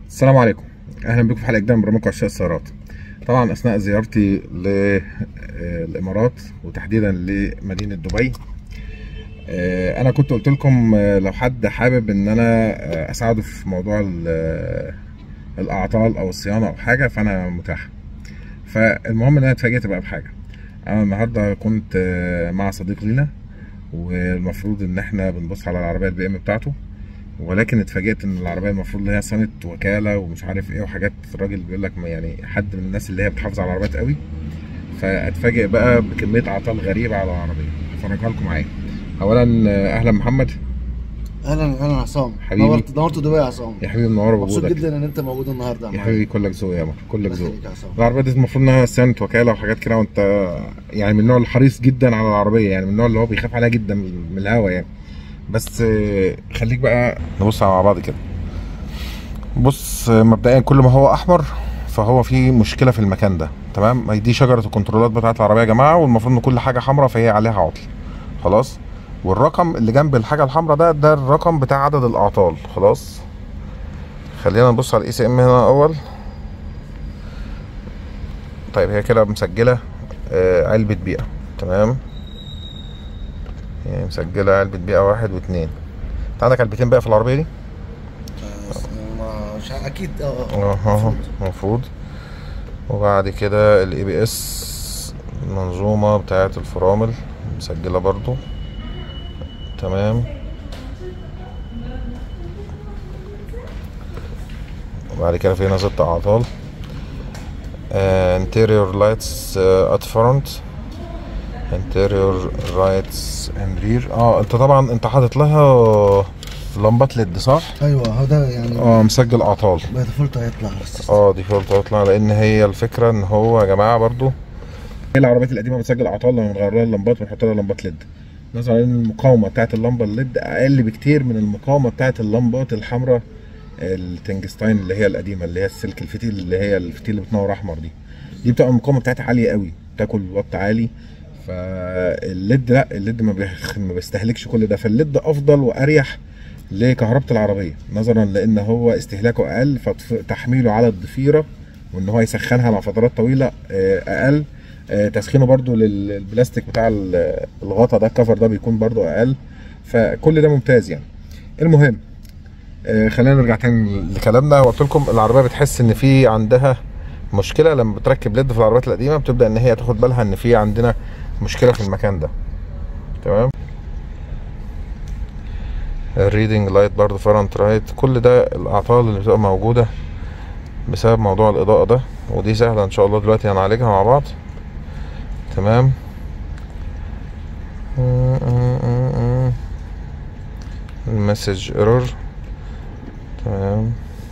السلام عليكم اهلا بكم في حلقه جديده من برنامج عشاق السيارات طبعا اثناء زيارتي للامارات وتحديدا لمدينه دبي آه، انا كنت قلت لكم آه، لو حد حابب ان انا آه، اساعده في موضوع ال- الاعطال او الصيانه او حاجه فانا متاح فالمهم ان انا اتفاجئت بقى بحاجه انا النهارده كنت آه، مع صديق لينا والمفروض ان احنا بنبص على العربيه البي ام بتاعته ولكن اتفاجئت ان العربيه المفروض ان هي صيانه وكاله ومش عارف ايه وحاجات الراجل بيقول لك ما يعني حد من الناس اللي هي بتحافظ على العربيات قوي فاتفاجئ بقى بكميه اعطال غريبه على العربيه هفرجها لكم معايا اولا آه، اهلا محمد اهلا اهلا عصام حبيبي. نورت نورت دبي يا عصام يا حبيبي منور مبسوط بوجودك جدا ان انت موجود النهارده يا معايا. حبيبي كلك ذوق يا مر كلك الله ذوق يخليك يا عصام العربيه دي المفروض انها صيانه وكاله وحاجات كده وانت يعني من النوع الحريص جدا على العربيه يعني من النوع اللي هو بيخاف عليها جدا من الهوا يعني بس آه، خليك بقى نبص مع بعض كده بص آه، مبدئيا كل ما هو احمر فهو في مشكله في المكان ده تمام دي شجره الكنترولات بتاعه العربيه يا جماعه والمفروض ان كل حاجه حمراء فهي عليها عطل خلاص والرقم اللي جنب الحاجه الحمراء ده ده الرقم بتاع عدد الاعطال خلاص خلينا نبص على الاي سي ام هنا الاول طيب هي كده مسجله آه، علبه بيئه تمام يعني مسجله علبه بيئه واحد واتنين انت عندك علبتين بقى في العربيه دي آه، ما- مش ع- اكيد اه اه اه اه المفروض. المفروض وبعد كده الاي بي اس المنظومه بتاعه الفرامل مسجله برضو تمام وبعد كده في هنا ست اعطال انتيريور لايتس ات فرونت انتيريور لايتس اند رير اه انت طبعا انت حاطط لها لمبات ليد صح؟ ايوه هو ده يعني اه مسجل اعطال باي ديفولت هيطلع بس اه دي فولت هيطلع لان هي الفكره ان هو يا جماعه برضو هي العربيات القديمه بتسجل اعطال لما بنغير لها اللمبات بنحط لها لمبات ليد نظرا ان المقاومه بتاعت اللمبه الليد اقل بكتير من المقاومه بتاعت اللمبات الحمراء التنجستاين اللي هي القديمه اللي هي السلك الفتيل اللي هي الفتيل اللي بتنور احمر دي دي بتبقى المقاومه بتاعتها عاليه قوي بتاكل وات عالي فالليد لا الليد ما, بيخ... ما بيستهلكش كل ده فالليد افضل واريح لكهربة العربية نظرا لان هو استهلاكه اقل فتحميله على الضفيرة وان هو يسخنها مع فترات طويلة آه، اقل آه، تسخينه برضو للبلاستيك بتاع ال- الغطا ده الكفر ده بيكون برضو اقل فكل ده ممتاز يعني المهم آه، خلينا نرجع تاني لكلامنا قلت لكم العربيه بتحس ان في عندها مشكله لما بتركب ليد في العربيات القديمه بتبدا ان هي تاخد بالها ان في عندنا مشكله في المكان ده تمام الريدنج لايت برضو فرونت رايت كل ده الاعطال اللي بتبقى موجوده بسبب موضوع الاضاءه ده ودي سهله ان شاء الله دلوقتي هنعالجها مع بعض تمام المسج ايرور تمام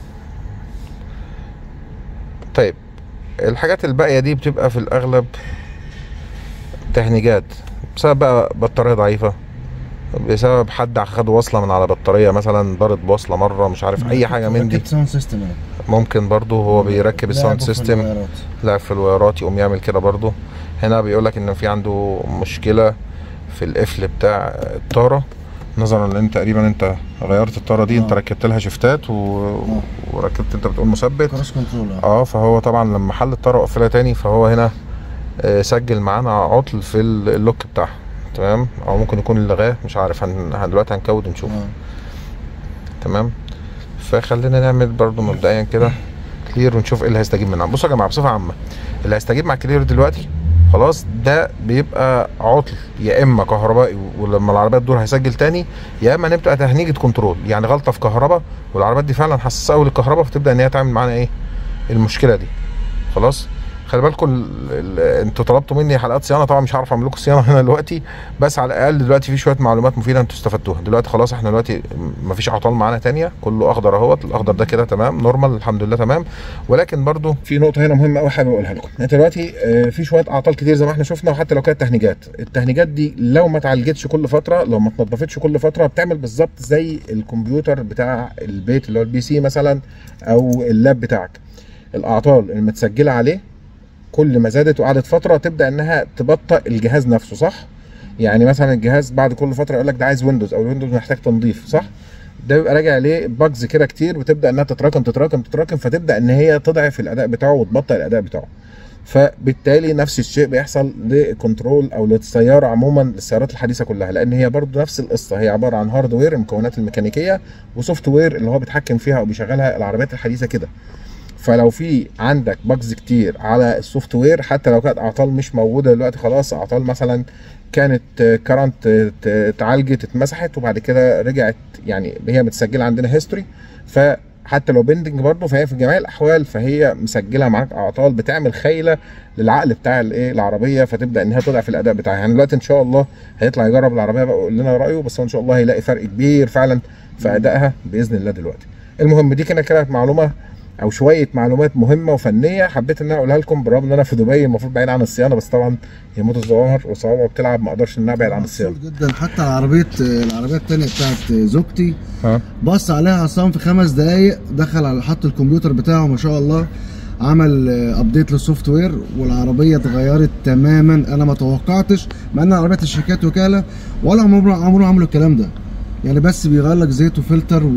طيب الحاجات الباقيه دي بتبقى في الاغلب تهنيجات بسبب بقى بطاريه ضعيفه بسبب حد خد وصله من على بطاريه مثلا ضرب وصله مره مش عارف اي حاجه من دي ركبت ساوند سيستم يعني. ممكن برضو هو بيركب الساوند لعبوا في سيستم الوايرات. لعب في الوايرات يقوم يعمل كده برضو هنا بيقول لك ان في عنده مشكله في القفل بتاع الطاره نظرا لان تقريبا انت غيرت الطاره دي انت آه. ركبت لها شفتات و... وركبت انت بتقول مثبت كروس كنترول آه. اه فهو طبعا لما حل الطاره وقفلها تاني فهو هنا آه، سجل معانا عطل في ال- اللوك بتاعها تمام او ممكن يكون اللغاه مش عارف هن... هن- دلوقتي هنكود ونشوف آه. تمام فخلينا نعمل برضو مبدئيا كده كلير ونشوف ايه اللي هيستجيب منها بصوا يا جماعه بصفه عامه اللي هيستجيب مع كلير دلوقتي خلاص ده بيبقى عطل يا اما كهربائي ولما العربيه تدور هيسجل تاني يا اما نبقى تهنيجه كنترول يعني غلطه في كهرباء والعربيات دي فعلا حساسه قوي للكهرباء فتبدا ان هي تعمل معانا ايه المشكله دي خلاص خلي بالكم ال- ال- انتوا طلبتوا مني حلقات صيانه طبعا مش هعرف اعمل لكم صيانه هنا دلوقتي بس على الاقل دلوقتي في شويه معلومات مفيده انتوا استفدتوها دلوقتي خلاص احنا دلوقتي مفيش اعطال معانا تانية كله اخضر اهوت الاخضر ده كده تمام نورمال الحمد لله تمام ولكن برضو في نقطه هنا مهمه قوي حابب اقولها لكم انت دلوقتي آه، في شويه اعطال كتير زي ما احنا شفنا وحتى لو كانت تهنيجات التهنيجات دي لو ما اتعالجتش كل فتره لو ما اتنضفتش كل فتره بتعمل بالظبط زي الكمبيوتر بتاع البيت اللي هو البي سي مثلا او اللاب بتاعك الاعطال المتسجله عليه كل ما زادت وقعدت فتره تبدا انها تبطئ الجهاز نفسه صح يعني مثلا الجهاز بعد كل فتره يقول لك ده عايز ويندوز او الويندوز محتاج تنظيف صح ده بيبقى راجع ليه باجز كده كتير بتبدا انها تتراكم تتراكم تتراكم فتبدا ان هي تضعف الاداء بتاعه وتبطئ الاداء بتاعه فبالتالي نفس الشيء بيحصل لكنترول او للسياره عموما للسيارات الحديثه كلها لان هي برضو نفس القصه هي عباره عن هاردوير المكونات الميكانيكيه وسوفت وير اللي هو بيتحكم فيها او بيشغلها العربيات الحديثه كده فلو في عندك باجز كتير على السوفت وير حتى لو كانت اعطال مش موجوده دلوقتي خلاص اعطال مثلا كانت كرنت اتعالجت اتمسحت وبعد كده رجعت يعني هي متسجله عندنا هيستوري فحتى لو بيندنج برضه فهي في جميع الاحوال فهي مسجله معاك اعطال بتعمل خيله للعقل بتاع الايه العربيه فتبدا ان هي تضعف الاداء بتاعها يعني دلوقتي ان شاء الله هيطلع يجرب العربيه بقى ويقول لنا رايه بس هو ان شاء الله هيلاقي فرق كبير فعلا في ادائها باذن الله دلوقتي المهم دي كانت كانت معلومه او شويه معلومات مهمه وفنيه حبيت ان انا اقولها لكم بالرغم ان انا في دبي المفروض بعيد عن الصيانه بس طبعا هي موتو الزوامر وصوابعه بتلعب ما اقدرش ان انا ابعد عن الصيانه مبسوط جدا حتى العربيه العربيه الثانيه بتاعت زوجتي ها بص عليها عصام في خمس دقايق دخل على حط الكمبيوتر بتاعه ما شاء الله عمل ابديت للسوفت وير والعربيه اتغيرت تماما انا ما توقعتش مع ان عربيات الشركات وكاله ولا عمرهم عمرهم عملوا الكلام ده يعني بس بيغير لك زيت وفلتر و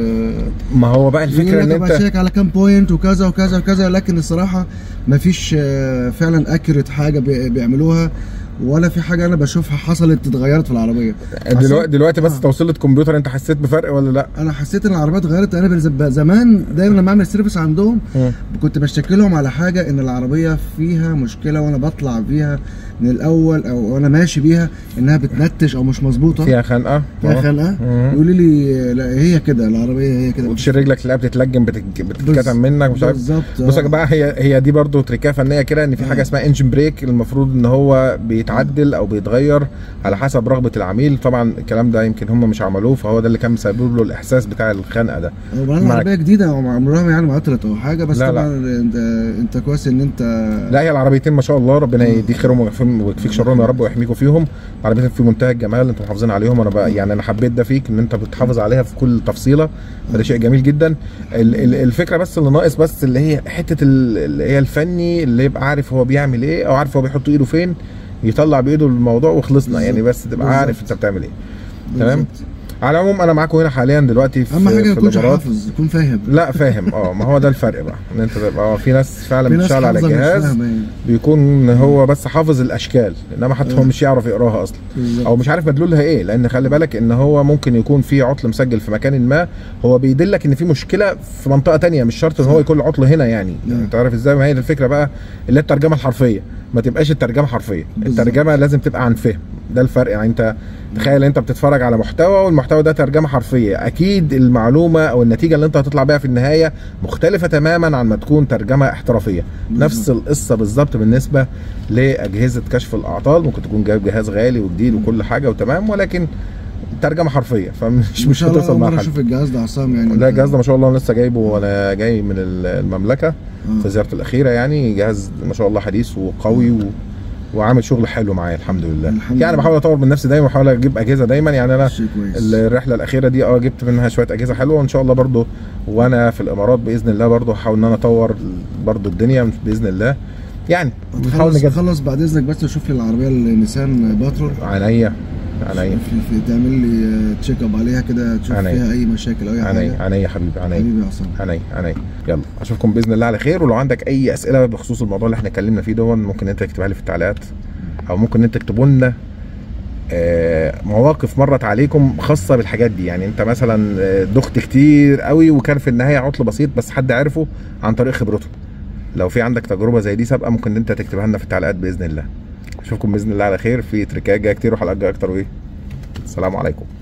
ما هو بقى الفكره ان انت بشيك على كام بوينت وكذا وكذا وكذا لكن الصراحه ما فيش فعلا اكيوريت حاجه بي- بيعملوها ولا في حاجه انا بشوفها حصلت اتغيرت في العربيه دلوقتي دلوقتي بس آه. توصيل الكمبيوتر انت حسيت بفرق ولا لا؟ انا حسيت ان العربيات اتغيرت انا زب- زمان دايما لما اعمل سيرفيس عندهم مم. كنت بشتكي لهم على حاجه ان العربيه فيها مشكله وانا بطلع بيها من الاول او وانا ماشي بيها انها بتنتش او مش مظبوطه فيها خنقه فيها آه. خنقه مم. يقولوا لي لا هي كده العربيه هي كده وتشيل رجلك تلاقيها بتتلجم بتتج- بتتكتم منك مش عارف بالظبط بص يا آه. جماعه هي هي دي برضو تريكه فنيه كده ان في حاجه آه. اسمها انجن بريك المفروض ان هو بيتعدل او بيتغير على حسب رغبه العميل طبعا الكلام ده يمكن هم مش عملوه فهو ده اللي كان مسبب له الاحساس بتاع الخنقه ده وبعدين معاك. عربيه جديده عمرها يعني ما عطلت او حاجه بس لا، لا. طبعا انت انت كويس ان انت لا هي العربيتين ما شاء الله ربنا يديك خيرهم ويغفر- ويكفيك شرهم يا رب ويحميكوا فيهم عربيتين في منتهى الجمال انتوا محافظين عليهم انا بقى يعني انا حبيت ده فيك ان انت بتحافظ عليها في كل تفصيله فده شيء جميل جدا ال- ال- الفكره بس اللي ناقص بس اللي هي حته ال- اللي هي الفني اللي يبقى عارف هو بيعمل ايه او عارف هو بيحط ايده فين يطلع بايده الموضوع وخلصنا يعني بس تبقى بالظبط. عارف انت بتعمل ايه تمام بالظبط. على العموم انا معاكم هنا حاليا دلوقتي في اهم حاجه في يكونش الإمارات. حافظ يكون فاهم لا فاهم اه ما هو ده الفرق بقى ان انت تبقى اه في ناس فعلا في ناس بتشتغل على حافظة مش الجهاز فاهمة يعني. بيكون هو بس حافظ الاشكال انما حتى هو آه. مش يعرف يقراها اصلا بالظبط. او مش عارف مدلولها ايه لان خلي بالك ان هو ممكن يكون في عطل مسجل في مكان ما هو بيدلك ان في مشكله في منطقه تانية مش شرط ان هو يكون العطل هنا يعني نعم. انت عارف ازاي ما هي دي الفكره بقى اللي هي الترجمه الحرفيه ما تبقاش الترجمه حرفيه بالظبط. الترجمه لازم تبقى عن فهم ده الفرق يعني انت تخيل انت بتتفرج على محتوى والمحتوى ده ترجمه حرفيه اكيد المعلومه او النتيجه اللي انت هتطلع بيها في النهايه مختلفه تماما عن ما تكون ترجمه احترافيه نفس القصه بالظبط بالنسبه لاجهزه كشف الاعطال ممكن تكون جايب جهاز غالي وجديد وكل حاجه وتمام ولكن ترجمه حرفيه فمش ان مش شاء الله هتوصل اول مع مره حد اشوف الجهاز ده عصام يعني لا الجهاز ده ما شاء الله انا لسه جايبه وانا جاي من المملكه آه. في زيارتي الاخيره يعني جهاز ما شاء الله حديث وقوي و... وعامل شغل حلو معايا الحمد لله الحمد يعني لله. بحاول اطور من نفسي دايما بحاول اجيب اجهزه دايما يعني انا شيء كويس الرحله الاخيره دي اه جبت منها شويه اجهزه حلوه وان شاء الله برضو وانا في الامارات باذن الله برضو هحاول ان انا اطور برضو الدنيا باذن الله يعني بنحاول خلص نجد خلص بعد اذنك بس شوف لي العربيه النيسان باترول عينيا عينيا في في تعمل لي تشيك اب عليها كده تشوف عينيا. فيها اي مشاكل او اي عينيا حاجه عينيا حبيبي عينيا حبيبي يا عصام عينيا عينيا يلا اشوفكم باذن الله على خير ولو عندك اي اسئله بخصوص الموضوع اللي احنا اتكلمنا فيه دون ممكن انت تكتبها لي في التعليقات او ممكن انت تكتبوا لنا آه، مواقف مرت عليكم خاصه بالحاجات دي يعني انت مثلا آه، دخت كتير قوي وكان في النهايه عطل بسيط بس حد عرفه عن طريق خبرته لو في عندك تجربه زي دي سابقه ممكن انت تكتبها لنا في التعليقات باذن الله اشوفكم باذن الله على خير في تريكات جايه كتير وحلقات جايه اكتر وايه السلام عليكم